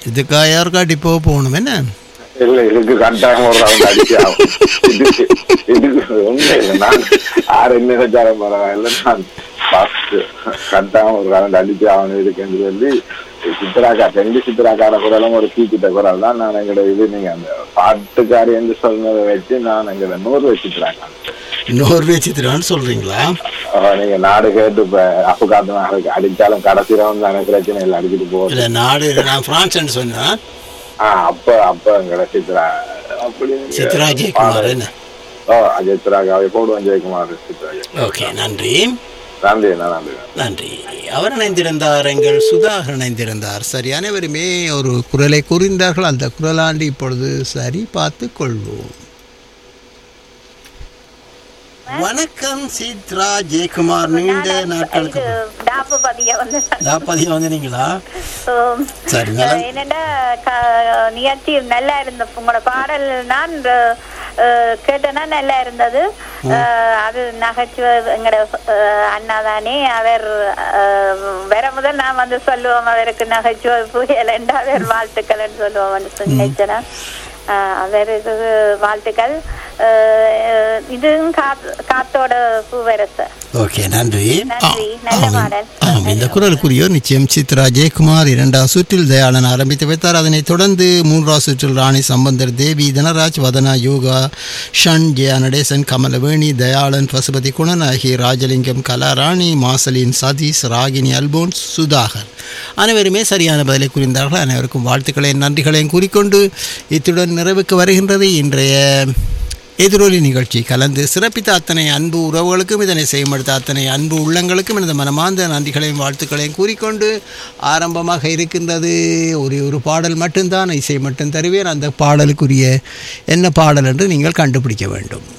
இதுக்காக யாருக்காட்டி போக போகணும் என்ன இல்ல இதுக்கு கட்டாயம் ஒரு ரவுண்ட் அடிச்சு ஆகும் இதுக்கு இதுக்கு ஒண்ணும் இல்லை நான் ஆறு என்ன வச்சாலும் பரவாயில்ல நான் ஃபர்ஸ்ட் கட்டாயம் ஒரு ரவுண்ட் அடிச்சு ஆகணும் இதுக்குன்னு சொல்லி சித்ராக்கா ரெண்டு சித்ராக்கார குரலும் ஒரு கீக்கிட்ட குரல் தான் நான் எங்கட இது நீங்க அந்த பாட்டுக்காரி என்று சொன்னதை வச்சு நான் எங்கட நூறு சித்ராக்கா நோர்வே சித்திரான்னு சொல்றீங்களா அஹ் நீங்க நாடு கேட்டு இப்ப அப்பு காத்து அடிச்சாலும் கடைசி ரவுண்ட் தானே பிரச்சனை இல்லை அடிச்சுட்டு போகுது இல்ல நாடு நான் பிரான்ஸ்ன்னு சொன்னா ஆஹ் அப்ப அப்ப எங்கட சித்ரா அப்படி நீங்க சித்ரா ஜெயக்குமார் என்ன ஓ அஜய் சித்ராக்காவை போடுவோம் ஜெயக்குமார் சித்ரா ஓகே நன்றி நன்றி அண்ணா, நன்றி நன்றி அவர் இணைந்திருந்தார் எங்கள் சுதாகர் இணைந்திருந்தார் சரி அனைவருமே ஒரு குரலை கூறினார்கள் அந்த குரலாண்டு இப்பொழுது சரி பார்த்து கொள்வோம் வணக்கம் சித்ரா ஜெயக்குமார் நீண்ட நாட்களுக்கு டாப்பு பதிய வந்து நாற்பது வந்தீங்களா உம், சரி நல்லா என்னடா க- நிகழ்ச்சி நல்லா இருந்த உங்களோட பாடல் நான் அஹ், கேட்டேன்னா நல்லா இருந்தது அஹ், அது நகைச்சுவை எங்கட அஹ், அண்ணா தானே அவர் அஹ், வர முதல் நான் வந்து சொல்லுவோம் அவருக்கு நகைச்சுவை புயலண்டா அவர் வாழ்த்துக்கள்னு சொல்லுவோம் வந்து நினைச்சேன் அவருக்கு வாழ்த்துக்கள் அஹ், இதுவும் காத்- காத்தோட பூவரச ஓகே நன்றி நன்றி நல்ல பாடல் ஆம் இந்த குரலுக்குரியோ நிச்சயம் சித்ரா ஜெயக்குமார் இரண்டாம் சுற்றில் தயாளன் ஆரம்பித்து வைத்தார் அதனைத் தொடர்ந்து மூன்றாம் சுற்றில் ராணி சம்பந்தர் தேவி தனராஜ் வதனா யோகா ஷன் ஜெயா நடேசன் கமலவேணி தயாளன் பசுபதி குணன் ஆகிய ராஜலிங்கம் கலாராணி மாசலின் சதீஷ் ராகினி அல்போன்ஸ் சுதாகர் அனைவருமே சரியான பதிலை குறிந்தார்கள் அனைவருக்கும் வாழ்த்துக்களையும் நன்றிகளையும் கூறிக்கொண்டு இத்துடன் நிறைவுக்கு வருகின்றது இன்றைய எதிரொலி நிகழ்ச்சி கலந்து சிறப்பித்த அத்தனை அன்பு உறவுகளுக்கும் இதனை செய்யப்படுத்த அத்தனை அன்பு உள்ளங்களுக்கும் எனது மனமார்ந்த நன்றிகளையும் வாழ்த்துக்களையும் கூறிக்கொண்டு ஆரம்பமாக இருக்கின்றது ஒரே ஒரு பாடல் மட்டும்தான் இசை மட்டும் தருவேன் அந்த பாடலுக்குரிய என்ன பாடல் என்று நீங்கள் கண்டுபிடிக்க வேண்டும்